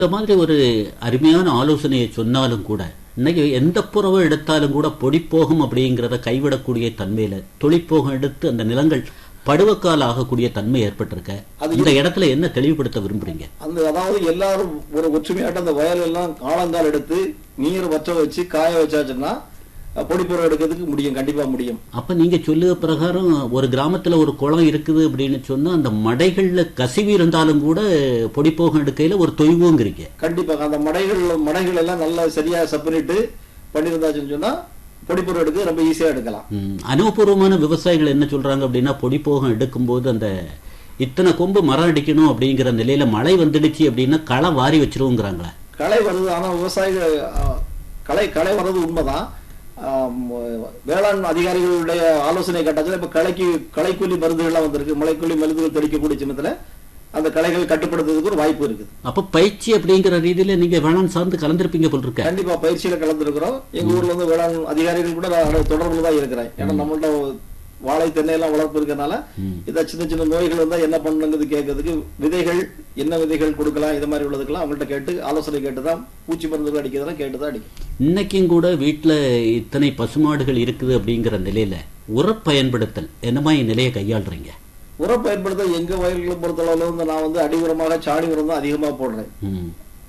இந்த மாதிரி ஒரு அருமையான ஆலோசனையை சொன்னாலும் கூட இன்னைக்கு எந்த புறவை எடுத்தாலும் கூட பொடி போகும் அப்படிங்கிறத கைவிடக்கூடிய தன்மையில தொழிற்போகம் எடுத்து அந்த நிலங்கள் படுவக்கால் ஆகக்கூடிய தன்மை ஏற்பட்டிருக்க அது இந்த இடத்துல என்ன தெளிவுபடுத்த விரும்புறீங்க அந்த அதாவது எல்லாரும் ஒரு ஒற்றுமையாட்ட அந்த வயல் எல்லாம் காலங்கால் எடுத்து நீர் வற்ற வச்சு காய வச்சாச்சுன்னா அஹ், பொடிப்பொருள் எடுக்கிறதுக்கு முடியும் கண்டிப்பா முடியும் அப்ப நீங்க சொல்லுக பிரகாரம் ஒரு கிராமத்துல ஒரு குளம் இருக்குது அப்படின்னு சொன்னா அந்த மடைகள்ல கசிவு இருந்தாலும் கூட பொடிப்போகம் எடுக்கையில ஒரு தொய்வுங்கிறீங்க கண்டிப்பாக அந்த மடைகள் மடைகள் எல்லாம் நல்லா சரியா செப்பரேட்டு பண்ணியிருந்தாச்சுன்னு சொன்னா பொடிப்பொருள் எடுக்க ரொம்ப ஈஸியா எடுக்கலாம் ம், அனுபவபூர்வமான விவசாயிகள் என்ன சொல்றாங்க அப்படின்னா பொடிப்போகம் எடுக்கும்போது அந்த இத்தனை கொம்பு மரம் அடிக்கணும் அப்படிங்கிற நிலையில மழை வந்துடுச்சு அப்படின்னா களை வாரி வச்சிருவோங்கிறாங்களே களை வருது ஆனா விவசாயிகள் அஹ், களை களை வர்றது உண்மைதான் ஆம், வேளாண் அதிகாரிகளுடைய ஆலோசனை கட்டத்தில் இப்ப களைக்கு களைக்கூலி மருந்துகள்லாம் வந்திருக்கு மலைக்கூலி மருந்துகள் தெளிக்கக்கூடிய சின்னத்துல அந்த களைகள் கட்டுப்படுத்துறதுக்கு ஒரு வாய்ப்பு இருக்குது அப்ப பயிற்சி அப்படிங்கிற ரீதியில நீங்க வேளாண் சார்ந்து கலந்திருப்பீங்க போல் இருக்க கண்டிப்பா பயிற்சியில கலந்துருக்கிறோம் எங்க ஊர்ல இருந்து வேளாண் அதிகாரிகள் கூட நான் தொடர்புல தான் இருக்கிறேன் ஏன்னா நம்மள்ட்ட வாழை தென்னை எல்லாம் வளர்ப்பு இருக்கறனால இத சின்ன சின்ன நோய்கள் வந்தா என்ன பண்ணுங்கிறது கேட்கறதுக்கு விதைகள் என்ன விதைகள் கொடுக்கலாம் இது மாதிரி உள்ளதுக்கெல்லாம் அவங்கள்ட்ட கேட்டு ஆலோசனை கேட்டு தான் பூச்சி மருந்துகள் அடிக்கிறதெல்லாம் கேட்டு தான் அடிக்கும் இன்னைக்கும் கூட வீட்டுல இத்தனை பசுமாடுகள் இருக்குது அப்படிங்கிற நிலையில உர பயன்படுத்தல் என்ன மாதிரி நிலையை கையாளுறீங்க உரம் பயன்படுத்த எங்க வயல்களை பொறுத்தளவுல வந்து நான் வந்து அடி உரமாக சாணி உரம் தான் அதிகமா போடுறேன் ம்,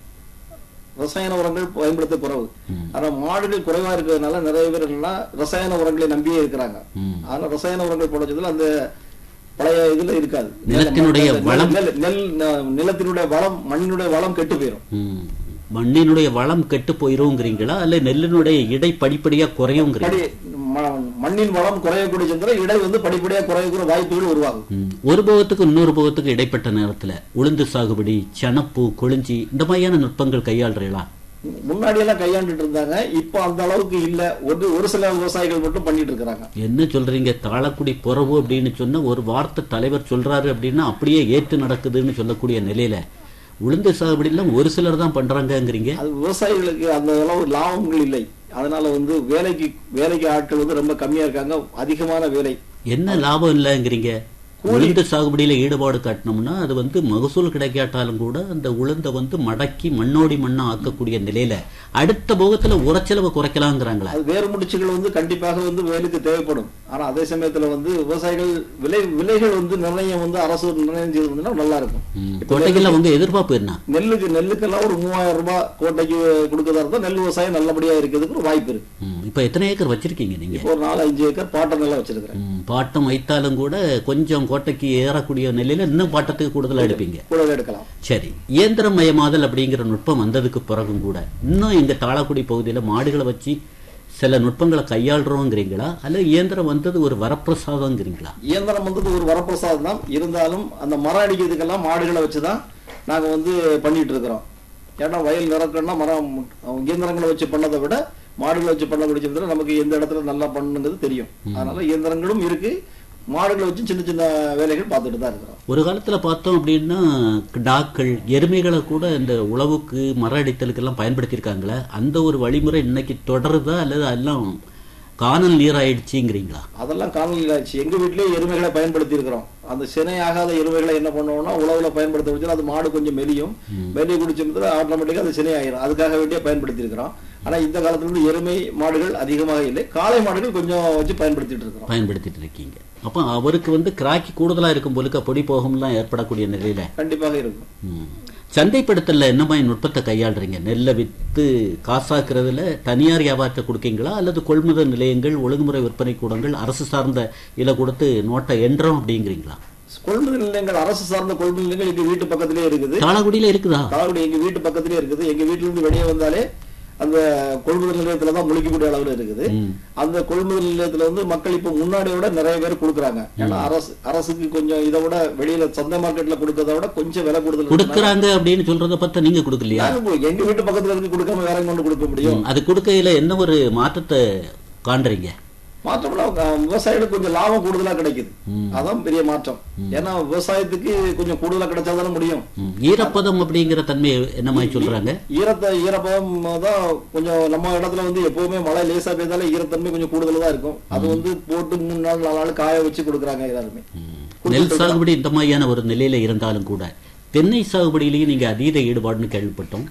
ரசாயன உரங்கள் பயன்படுத்த குறைவு ம். ஆனா மாடுகள் குறைவா இருக்கிறதுனால நிறைய பேர் என்னன்னா ரசாயன உரங்களை நம்பியே இருக்கிறாங்க ம். ஆனா ரசாயன உரங்கள் போடுறதுல அந்த பழைய இதுல இருக்காது நிலத்தினுடைய நெல், வளம். நெல் நெல் ந- நிலத்தினுடைய வளம் மண்ணினுடைய வளம் கெட்டு போயிடும் ம். மண்ணினுடைய வளம் கெட்டு போயிருங்கிறீங்களா அல்ல நெல்லினுடைய இடை படிப்படியா குறையுங்கிறீங்க படி ம- மண்ணின் வளம் குறையக்கூடிய சந்திர இடை வந்து படிப்படியா குறையக்கூடிய வாய்ப்புகள் உருவாகும் ம். ஒரு போகத்துக்கு இன்னொரு போகத்துக்கு இடைப்பட்ட நேரத்துல உளுந்து சாகுபடி சணப்பு கொளிஞ்சி இந்த மாதிரியான நுட்பங்கள் கையாளுறீங்களா முன்னாடி எல்லாம் கையாண்டுட்டு இருந்தாங்க இப்போ அந்த அளவுக்கு இல்ல ஒரு ஒரு சில விவசாயிகள் மட்டும் பண்ணிட்டு இருக்கிறாங்க என்ன சொல்றீங்க தாளக்குடி புறவு அப்படின்னு சொன்ன ஒரு வார்த்தை தலைவர் சொல்றாரு அப்படின்னா அப்படியே ஏற்று நடக்குதுன்னு சொல்லக்கூடிய நிலையில உளுந்து சாகுபடியெல்லாம் ஒரு சிலர் தான் பண்றாங்கங்கிறீங்க அது விவசாயிகளுக்கு அந்த அளவு லாபங்கள் இல்லை அதனால வந்து வேலைக்கு வேலைக்கு ஆட்கள் வந்து ரொம்ப கம்மியா இருக்காங்க அதிகமான வேலை என்ன லாபம் இல்லைங்கிறீங்க உளுந்து சாகுபடியில ஈடுபாடு காட்டினோம்னா அது வந்து மகசூல் கிடைக்காட்டாலும் கூட அந்த உளுந்தை வந்து மடக்கி மண்ணோடி மண்ணா ஆக்கக்கூடிய நிலையில அடுத்த போகத்துல உரச்செலவை குறைக்கலாங்கிறாங்களா அது வேறு முடிச்சுகள் வந்து கண்டிப்பாக வந்து வேலுக்கு தேவைப்படும் ஆனா அதே சமயத்துல வந்து விவசாயிகள் விலை விலைகள் வந்து நிர்ணயம் வந்து அரசு நிர்ணயம் செய்திருந்தா நல்லா இருக்கும் ம். கோட்டைகள்ல உங்க எதிர்பார்ப்பு என்ன நெல்லுக்கு நெல்லுக்கெல்லாம் ஒரு மூவாயிரம் ரூபாய் கோட்டைக்கு கொடுக்கறதா இருந்தா நெல் விவசாயம் நல்லபடியா இருக்கிறதுக்கு ஒரு வாய்ப்பு இருக்கு ம். இப்ப எத்தனை ஏக்கர் வச்சிருக்கீங்க நீங்க இப்போ ஒரு நாலு அஞ்சு ஏக்கர் பாட்டை நல்லா வச்சிருக்கிறேன் ம், பாட்டம் வைத்தாலும் கூட கொஞ்சம் கோட்டைக்கு ஏறக்கூடிய நிலையில இன்னும் பாட்டத்துக்கு கூடுதலா எடுப்பீங்க கூட எடுக்கலாம் சரி இயந்திரமயமாதல் அப்படிங்கிற நுட்பம் வந்ததுக்கு பிறகும் கூட இன்னும் எங்க தாளக்குடி பகுதியில மாடுகளை வச்சு சில நுட்பங்களை கையாளுறோங்கிறீங்களா அல்ல இயந்திரம் வந்தது ஒரு வரப்பிரசாதங்கிறீங்களா இயந்திரம் வந்து ஒரு வரப்பிரசாதம் தான் இருந்தாலும் அந்த மரம் அடிக்கிறதுக்கெல்லாம் மாடுகளை வச்சுதான் நாங்க வந்து பண்ணிட்டு இருக்கிறோம் ஏன்னா வயல் நிறக்கணும்னா மரம் இயந்திரங்களை வச்சு பண்ணதை விட மாடுகளை வச்சு பண்ணக்கூடிய சமயத்துல நமக்கு எந்த இடத்துல நல்லா பண்ணுங்கிறது தெரியும் அதனால இயந்திரங்களும் இருக்கு மாடுகளை வச்சு சின்ன சின்ன வேலைகள் பார்த்துட்டு தான் இருக்கிறோம் ஒரு காலத்துல பார்த்தோம் அப்படின்னா டாக்கள் எருமைகளை கூட இந்த உழவுக்கு மர அடித்தலுக்கெல்லாம் பயன்படுத்தியிருக்காங்களே அந்த ஒரு வழிமுறை இன்னைக்கு தொடருதா அல்லது எல்லாம் காணல் நீராயிடுச்சுங்கிறீங்களா அதெல்லாம் காணொலி ஆச்சு எங்க வீட்லயே எருமைகளை பயன்படுத்தி இருக்கிறோம் அந்த சினை ஆகாத எருமைகளை என்ன பண்ணுவோம்னா உழவுல பயன்படுத்த வச்சு அது மாடு கொஞ்சம் மெலியும் மெலிய குடிச்ச ஆட்டோமேட்டிக்கா அது சினை ஆயிரும் அதுக்காக வேண்டிய பயன்படுத்தி இருக்கிறோம் ஆனா இந்த காலத்துல இருந்து எருமை மாடுகள் அதிகமாக இல்லை காளை மாடுகள் கொஞ்சம் வச்சு பயன்படுத்திட்டு இருக்கிறோம் பயன்படுத்திட்டு இருக்கீங்க அப்ப அவருக்கு வந்து கிராக்கி கூடுதலா இருக்கும் போலுக்க பொடி போகம்லாம் ஏற்படக்கூடிய நிலையில கண்டிப்பாக இருக்கும் ம். சந்தைப்படுத்தல என்ன மாதிரி நுட்பத்தை கையாளுறீங்க நெல்லை வித்து காசாக்குறதுல தனியார் வியாபாரத்தை கொடுக்கீங்களா அல்லது கொள்முதல் நிலையங்கள் ஒழுங்குமுறை விற்பனை கூடங்கள் அரசு சார்ந்த இல கொடுத்து நோட்டை என்றோம் அப்படிங்கிறீங்களா கொள்முதல் நிலையங்கள் அரசு சார்ந்த கொள்முதல் நிலையங்கள் எங்க வீட்டு பக்கத்திலே இருக்குது தாளகுடியில இருக்குதா காவடி எங்க வீட்டு பக்கத்திலே இருக்குது எங்க வீட்டுல இருந்து வெளியே வந்தாலே அந்த கொள்முதல் நிலையத்துல தான் முழிக்கக்கூடிய அளவுல இருக்குது ம். அந்த கொள்முதல் நிலையத்துல வந்து மக்கள் இப்ப முன்னாடியை விட நிறைய பேர் கொடுக்குறாங்க ஏன்னா அரசு அரசுக்கு கொஞ்சம் இதை விட வெளியில சந்தை மார்க்கெட்ல கொடுக்கறத விட கொஞ்சம் விலை கூடுதல் இருக்கனால கொடுக்கறாங்க அப்படின்னு சொல்றத பார்த்தா நீங்க கொடுக்கலையா நாங்க எங்க வீட்டு பக்கத்துல இருக்கு கொடுக்காம வேற எங்க கொண்டு கொடுக்க முடியும் ம். அது கொடுக்கையில என்ன ஒரு மாற்றத்தை காண்றீங்க மாற்றம்னா அஹ், விவசாயிகளுக்கு கொஞ்சம் லாபம் கூடுதலா கிடைக்குது ம். அதான் பெரிய மாற்றம் ஏன்னா விவசாயத்துக்கு கொஞ்சம் கூடுதலா கிடைச்சாதானே முடியும் ம். ஈரப்பதம் அப்படிங்கிற தன்மையை என்ன மாதிரி சொல்றாங்க ஈரத்தை ஈரப்பதம் தான் கொஞ்சம் நம்ம இடத்துல வந்து எப்பவுமே மழை லேசா பெய்தாலே ஈரத்தன்மை கொஞ்சம் கூடுதலா தான் இருக்கும் அது வந்து போட்டு மூணு நாள் நாலு நாள் காய வச்சு கொடுக்குறாங்க எல்லாருமே நெல் சாகுபடி இந்த மாதிரியான ஒரு நிலையில இருந்தாலும் கூட தென்னை சாகுபடியிலேயே நீங்க அதீத ஈடுபாடுன்னு கேள்விப்பட்டோம்